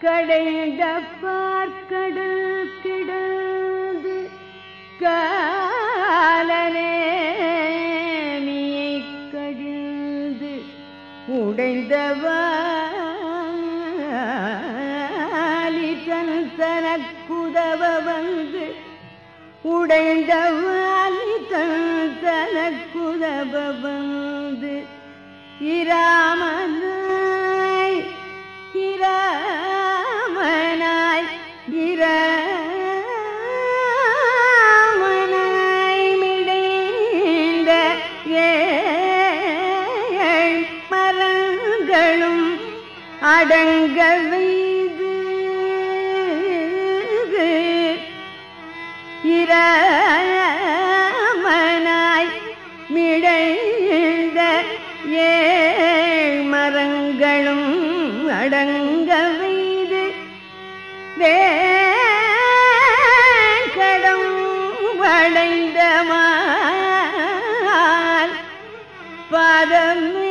கடைந்த பார்க்கடல் கிடந்து காலனேமியை கழிந்து உடைந்தவாலி தன் தனக்குதவ வந்து உடைந்தவாலி தன் தனக்குதவ வந்து இராமனாய் இராமனாய் இராமனாய் மிடைந்த ஏழ் மரங்களும் அடங்க வைது இராமனாய் மிடைந்த ஏழ் மரங்களும் அடங்க வைது வேங்கடம் வளைந்த மால் பாதமே